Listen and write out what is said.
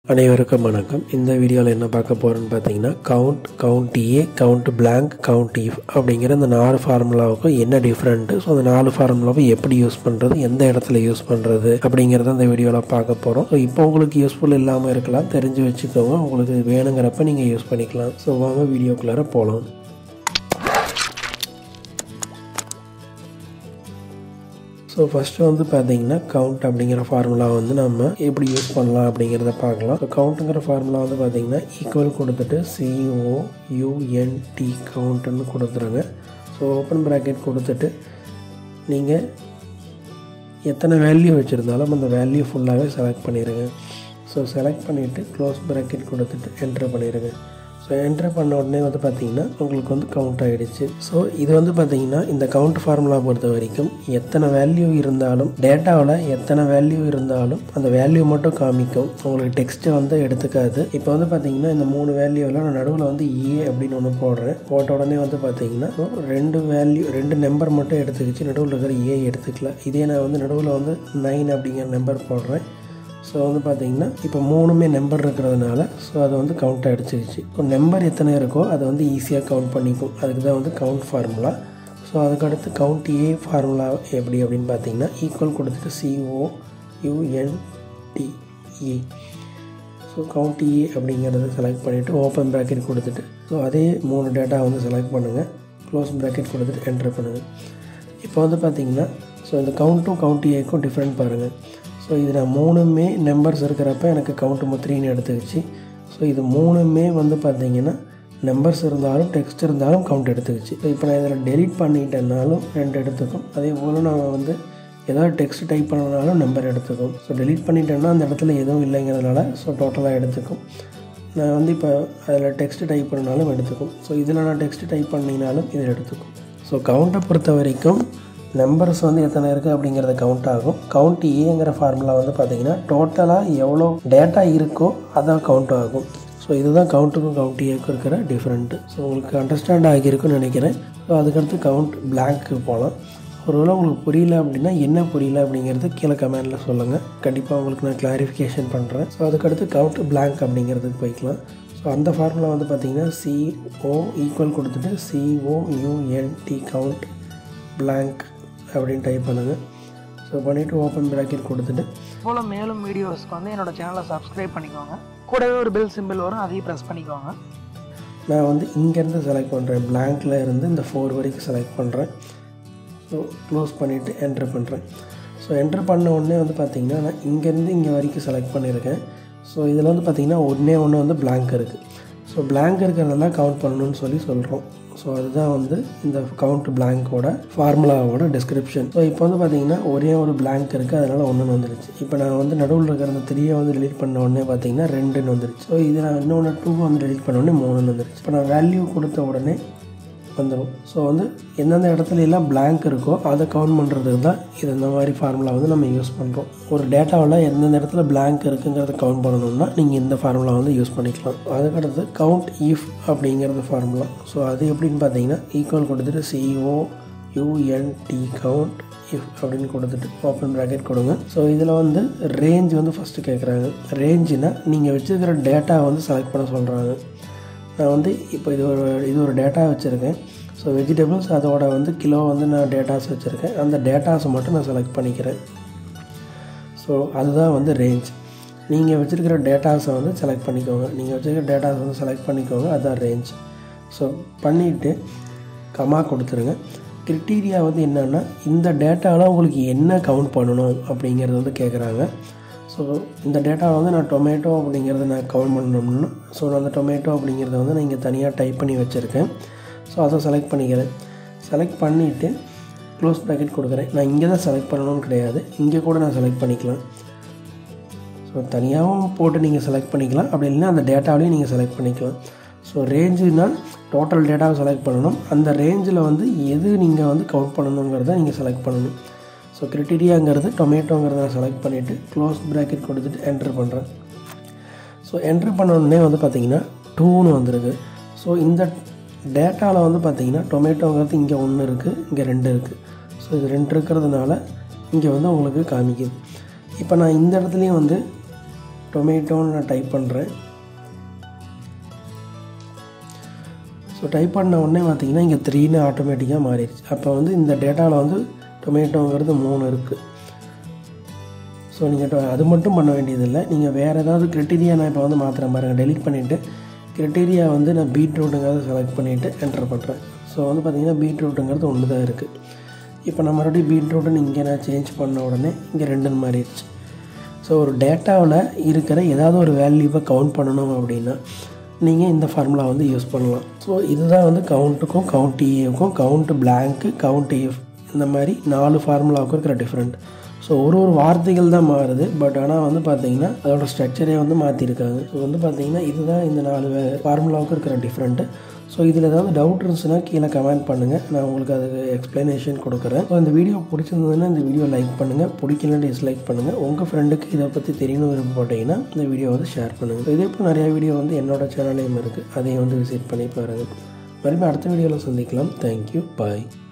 அனைவருக்கும் வணக்கம் இந்த வீடியோவில் என்ன பார்க்க போகிறோன்னு பார்த்தீங்கன்னா count count A count blank count if அப்படிங்கிற இந்த நாலு ஃபார்முலாவுக்கும் என்ன டிஃப்ரெண்ட்டு ஸோ அந்த நாலு ஃபார்முலாவை எப்படி யூஸ் பண்ணுறது எந்த இடத்துல யூஸ் பண்ணுறது அப்படிங்கிறத இந்த வீடியோவில் பார்க்க போகிறோம் ஸோ இப்போ உங்களுக்கு யூஸ்ஃபுல் இல்லாமல் இருக்கலாம் தெரிஞ்சு வச்சுக்கோங்க உங்களுக்கு வேணுங்கிறப்ப நீங்கள் யூஸ் பண்ணிக்கலாம் ஸோ வாங்க வீடியோக்குள்ளார போகலாம் ஸோ ஃபஸ்ட்டு வந்து பார்த்தீங்கன்னா கவுண்ட் அப்படிங்கிற ஃபார்முலா வந்து நம்ம எப்படி யூஸ் பண்ணலாம் அப்படிங்கிறத பார்க்கலாம் ஸோ கவுண்ட்டுங்கிற ஃபார்முலா வந்து பார்த்தீங்கன்னா ஈக்குவல் கொடுத்துட்டு சிஓ யூஎன்டி கவுண்ட்டுன்னு கொடுத்துருங்க ஸோ ஓப்பன் ப்ராக்கெட் கொடுத்துட்டு நீங்கள் எத்தனை வேல்யூ வச்சுருந்தாலும் அந்த வேல்யூ ஃபுல்லாகவே செலக்ட் பண்ணிடுங்க ஸோ செலக்ட் பண்ணிவிட்டு க்ளோஸ் ப்ராக்கெட் கொடுத்துட்டு என்ட்ரு பண்ணிடுங்க ஸோ என்ட்ரு பண்ண உடனே வந்து பார்த்தீங்கன்னா உங்களுக்கு வந்து கவுண்ட் ஆகிடுச்சு ஸோ இது வந்து பார்த்தீங்கன்னா இந்த கவுண்ட் ஃபார்முலா பொறுத்த வரைக்கும் எத்தனை வேல்யூ இருந்தாலும் டேட்டாவில் எத்தனை வேல்யூ இருந்தாலும் அந்த வேல்யூ மட்டும் காமிக்கும் உங்களுக்கு டெக்ஸ்ட்டை வந்து எடுத்துக்காது இப்போ வந்து பார்த்தீங்கன்னா இந்த மூணு வேல்யூவில் நான் நடுவில் வந்து ஏ அப்படின்னு ஒன்று போடுறேன் போட்ட உடனே வந்து பார்த்தீங்கன்னா ரெண்டு வேல்யூ ரெண்டு நம்பர் மட்டும் எடுத்துக்கிச்சு நடுவில் இருக்கிற ஏ எடுத்துக்கல இதே நான் வந்து நடுவில் வந்து நைன் அப்படிங்கிற நம்பர் போடுறேன் ஸோ வந்து பார்த்தீங்கன்னா இப்போ மூணுமே நம்பர் இருக்கிறதுனால ஸோ அது வந்து கவுண்ட் அடிச்சிருச்சு இப்போ நம்பர் எத்தனை இருக்கோ அதை வந்து ஈஸியாக கவுண்ட் பண்ணிக்கும் அதுக்கு தான் வந்து கவுண்ட் ஃபார்முலா ஸோ அதுக்கடுத்து கவுண்ட் ஏ ஃபார்முலா எப்படி அப்படின்னு பார்த்தீங்கன்னா ஈக்குவல் கொடுத்துட்டு C O U N T E so count A அப்படிங்கிறத செலக்ட் பண்ணிவிட்டு ஓப்பன் ப்ராக்கெட் கொடுத்துட்டு ஸோ அதே மூணு டேட்டா வந்து செலக்ட் பண்ணுங்கள் க்ளோஸ் ப்ராக்கெட் கொடுத்துட்டு என்ட்ரு பண்ணுங்கள் இப்போ வந்து பார்த்தீங்கன்னா ஸோ இந்த கவுண்ட்டும் கவுண்ட் ஏக்கும் டிஃப்ரெண்ட் பாருங்கள் ஸோ இது நான் மூணுமே நம்பர்ஸ் இருக்கிறப்ப எனக்கு கவுண்ட் முத்திரின்னு எடுத்துக்கிச்சு ஸோ இது மூணுமே வந்து பார்த்தீங்கன்னா நம்பர்ஸ் இருந்தாலும் டெக்ஸ்ட் இருந்தாலும் கவுண்ட் எடுத்துக்கிச்சு ஸோ இப்போ நான் இதில் டெலிட் பண்ணிட்டேன்னாலும் ரெண்டு எடுத்துக்கும் அதே போல் நான் வந்து ஏதாவது டெக்ஸ்ட் டைப் பண்ணனாலும் நம்பர் எடுத்துக்கும் ஸோ டெலிட் பண்ணிட்டேன்னா அந்த இடத்துல எதுவும் இல்லைங்கிறதுனால ஸோ டோட்டலாக எடுத்துக்கும் நான் வந்து இப்போ அதில் டெக்ஸ்ட் டைப் பண்ணாலும் எடுத்துக்கும் ஸோ இதில் நான் டெக்ஸ்ட் டைப் பண்ணினாலும் இதில் எடுத்துக்கும் ஸோ கவுண்ட்டை பொறுத்த வரைக்கும் நம்பர்ஸ் வந்து எத்தனை இருக்குது அப்படிங்கிறது கவுண்ட் ஆகும் கவுண்ட் ஏங்கிற ஃபார்முலா வந்து பார்த்தீங்கன்னா டோட்டலாக எவ்வளோ டேட்டா இருக்கோ அதான் கவுண்ட் ஆகும் ஸோ இதுதான் கவுண்ட்டுக்கும் கவுண்ட் ஏக்கும் இருக்கிற டிஃப்ரெண்ட்டு ஸோ உங்களுக்கு அண்டர்ஸ்டாண்ட் ஆகியிருக்குன்னு நினைக்கிறேன் ஸோ அதுக்கடுத்து கவுண்ட் பிளாங்க்கு போகலாம் ஒருவேளை உங்களுக்கு புரியல அப்படின்னா என்ன புரியல அப்படிங்கிறது கீழே கமெண்டில் சொல்லுங்கள் கண்டிப்பாக உங்களுக்கு நான் கிளாரிஃபிகேஷன் பண்ணுறேன் ஸோ அதுக்கடுத்து கவுண்ட் பிளாங்க் அப்படிங்கிறதுக்கு போய்க்கலாம் ஸோ அந்த ஃபார்முலா வந்து பார்த்தீங்கன்னா சிஓ ஈக்குவல் கொடுத்துட்டு சிஓ யூஎன்டி கவுண்ட் பிளாங்க் அப்படின்னு டைப் பண்ணுங்கள் ஸோ பண்ணிவிட்டு ஓப்பன் ப்ராக்கெட் கொடுத்துட்டு போல் மேலும் வீடியோஸ்க்கு வந்து என்னோட சேனலை சப்ஸ்கிரைப் பண்ணிக்கோங்க கூடவே ஒரு பெல் சிம்பிள் வரும் அதையும் ப்ரெஸ் பண்ணிக்கோங்க நான் வந்து இங்கேருந்து செலக்ட் பண்ணுறேன் பிளாங்க்கில் இருந்து இந்த ஃபோர் வரைக்கும் செலக்ட் பண்ணுறேன் ஸோ க்ளோஸ் பண்ணிவிட்டு என்ட்ரு பண்ணுறேன் ஸோ என்ட்ரு பண்ண உடனே வந்து பார்த்திங்கன்னா நான் இங்கேருந்து இங்கே வரைக்கும் செலக்ட் பண்ணியிருக்கேன் ஸோ இதில் வந்து பார்த்திங்கன்னா ஒன்றே ஒன்று வந்து பிளாங்க் இருக்குது ஸோ பிளாங்க் இருக்கிறதெல்லாம் கவுண்ட் பண்ணணும்னு சொல்லி சொல்கிறோம் ஸோ அதுதான் வந்து இந்த கவுண்ட் பிளாங்கோட ஃபார்முலாவோட டிஸ்கிரிப்ஷன் ஸோ இப்போ வந்து பார்த்தீங்கன்னா ஒரே ஒரு பிளாங்க் இருக்குது அதனால் ஒன்றுன்னு வந்துருச்சு இப்போ நான் வந்து நடுவில் இருக்கிற அந்த த்ரீயை வந்து டெலிட் பண்ண உடனே பார்த்தீங்கன்னா ரெண்டுன்னு வந்துருச்சு ஸோ இது நான் இன்னொன்று டூ வந்து டெலிட் பண்ண உடனே மூணுன்னு வந்துருச்சு இப்போ நான் வேல்யூ கொடுத்த உடனே வந்துடும் ஸோ வந்து எந்தெந்த இடத்துல எல்லாம் பிளாங்க் இருக்கோ அதை கவுண்ட் பண்ணுறதுக்கு தான் இது இந்த மாதிரி ஃபார்முலா வந்து நம்ம யூஸ் பண்ணுறோம் ஒரு டேட்டாவில் எந்தெந்த இடத்துல பிளாங்க் இருக்குங்கிறத கவுண்ட் பண்ணணும்னா நீங்கள் இந்த ஃபார்முலா வந்து யூஸ் பண்ணிக்கலாம் அதுக்கடுத்து கவுண்ட் இஃப் அப்படிங்கிறது ஃபார்முலா ஸோ அது எப்படின்னு பார்த்தீங்கன்னா ஈக்குவல் கொடுத்துட்டு சிஓ யூஎன்டி கவுண்ட் இஃப் அப்படின்னு கொடுத்துட்டு ஓப்பன் ப்ராக்கெட் கொடுங்க ஸோ இதில் வந்து ரேஞ்ச் வந்து ஃபஸ்ட்டு கேட்குறாங்க ரேஞ்சுனா நீங்கள் வச்சுருக்கிற டேட்டா வந்து செலக்ட் பண்ண சொல்கிறாங்க நான் வந்து இப்போ இது ஒரு இது ஒரு டேட்டா வச்சுருக்கேன் ஸோ வெஜிடபிள்ஸ் அதோட வந்து கிலோ வந்து நான் டேட்டாஸ் வச்சுருக்கேன் அந்த டேட்டாஸை மட்டும் நான் செலக்ட் பண்ணிக்கிறேன் ஸோ அதுதான் வந்து ரேஞ்ச் நீங்கள் வச்சுருக்கிற டேட்டாஸை வந்து செலக்ட் பண்ணிக்கோங்க நீங்கள் வச்சுருக்கிற டேட்டாஸை வந்து செலக்ட் பண்ணிக்கோங்க அதுதான் ரேஞ்ச் ஸோ பண்ணிவிட்டு கமா கொடுத்துருங்க க்ரிட்டீரியா வந்து என்னென்னா இந்த டேட்டாவில் உங்களுக்கு என்ன கவுண்ட் பண்ணணும் அப்படிங்கிறது வந்து கேட்குறாங்க ஸோ இந்த டேட்டாவை வந்து நான் டொமேட்டோ அப்படிங்கிறத நான் கவுண்ட் பண்ணணும்னா ஸோ நான் அந்த டொமேட்டோ அப்படிங்கிறத வந்து நான் இங்கே தனியாக டைப் பண்ணி வச்சுருக்கேன் ஸோ அதை செலக்ட் பண்ணிக்கிறேன் செலக்ட் பண்ணிவிட்டு க்ளோஸ் ப்ராக்கெட் கொடுக்குறேன் நான் இங்கே தான் செலக்ட் பண்ணணும்னு கிடையாது இங்கே கூட நான் செலக்ட் பண்ணிக்கலாம் ஸோ தனியாகவும் போட்டு நீங்கள் செலக்ட் பண்ணிக்கலாம் அப்படி இல்லைன்னா அந்த டேட்டாவிலையும் நீங்கள் செலக்ட் பண்ணிக்கலாம் ஸோ ரேஞ்சுனா டோட்டல் டேட்டாவை செலக்ட் பண்ணணும் அந்த ரேஞ்சில் வந்து எது நீங்கள் வந்து கவுண்ட் பண்ணணுங்கிறத நீங்கள் செலக்ட் பண்ணணும் ஸோ க்ரிட்டீரியாங்கிறது டொமேட்டோங்கிறத நான் செலக்ட் பண்ணிவிட்டு க்ளோஸ் ப்ராக்கெட் கொடுத்துட்டு என்ட்ரு பண்ணுறேன் ஸோ என்ட்ரு பண்ணோடனே வந்து பார்த்தீங்கன்னா டூன்னு வந்திருக்கு ஸோ இந்த டேட்டாவில் வந்து பார்த்தீங்கன்னா டொமேட்டோங்கிறது இங்கே ஒன்று இருக்குது இங்கே ரெண்டு இருக்குது ஸோ இது ரெண்டு இருக்கிறதுனால இங்கே வந்து உங்களுக்கு காமிக்குது இப்போ நான் இந்த இடத்துலையும் வந்து டொமேட்டோன்னு நான் டைப் பண்ணுறேன் ஸோ டைப் பண்ண உடனே பார்த்தீங்கன்னா இங்கே த்ரீன்னு ஆட்டோமேட்டிக்காக மாறிடுச்சு அப்போ வந்து இந்த டேட்டாவில் வந்து டொமேட்டோங்கிறது மூணு இருக்குது ஸோ நீங்கள் அது மட்டும் பண்ண வேண்டியதில்லை நீங்கள் வேறு ஏதாவது க்ரிட்டீரியா நான் இப்போ வந்து மாற்றுறேன் பாருங்கள் டெலிட் பண்ணிவிட்டு க்ரிட்டீரியா வந்து நான் பீட்ரூட்டுங்கிறத செலக்ட் பண்ணிவிட்டு என்டர் பண்ணுறேன் ஸோ வந்து பார்த்திங்கன்னா பீட்ரூட்டுங்கிறது ஒன்று தான் இருக்குது இப்போ நான் மறுபடியும் பீட்ரூட்டுன்னு இங்கே நான் சேஞ்ச் பண்ண உடனே இங்கே ரெண்டுன்னு மாறிடுச்சு ஸோ ஒரு டேட்டாவில் இருக்கிற ஏதாவது ஒரு வேல்யூவை கவுண்ட் பண்ணணும் அப்படின்னா நீங்கள் இந்த ஃபார்முலா வந்து யூஸ் பண்ணலாம் ஸோ இதுதான் வந்து கவுண்ட்டுக்கும் கவுண்ட் இஏவுக்கும் கவுண்ட் பிளாங்க்கு கவுண்ட் இஎஃப் இந்த மாதிரி நாலு ஃபார்முலாவுக்கும் இருக்கிற டிஃப்ரெண்ட் ஸோ ஒரு ஒரு வார்த்தைகள் தான் மாறுது பட் ஆனால் வந்து பார்த்தீங்கன்னா அதோட ஸ்ட்ரக்சரே வந்து மாற்றிருக்காங்க ஸோ வந்து பார்த்தீங்கன்னா இதுதான் இந்த நாலு ஃபார்முலாவுக்கும் இருக்கிற டிஃப்ரெண்ட்டு ஸோ இதில் ஏதாவது டவுட் இருந்துச்சுன்னா கீழே கமெண்ட் பண்ணுங்கள் நான் உங்களுக்கு அதுக்கு எக்ஸ்ப்ளனேஷன் கொடுக்குறேன் ஸோ இந்த வீடியோ பிடிச்சிருந்ததுன்னா இந்த வீடியோ லைக் பண்ணுங்கள் பிடிக்கலன்னு டிஸ்லைக் பண்ணுங்கள் உங்கள் ஃப்ரெண்டுக்கு இதை பற்றி தெரியணும் விருப்பப்பட்டீங்கன்னா இந்த வீடியோ வந்து ஷேர் பண்ணுங்கள் இதே போல் நிறையா வீடியோ வந்து என்னோட சேனல்லையும் இருக்குது அதையும் வந்து விசிட் பண்ணி பாருங்கள் மறுபடியும் அடுத்த வீடியோவில் சந்திக்கலாம் தேங்க்யூ பாய்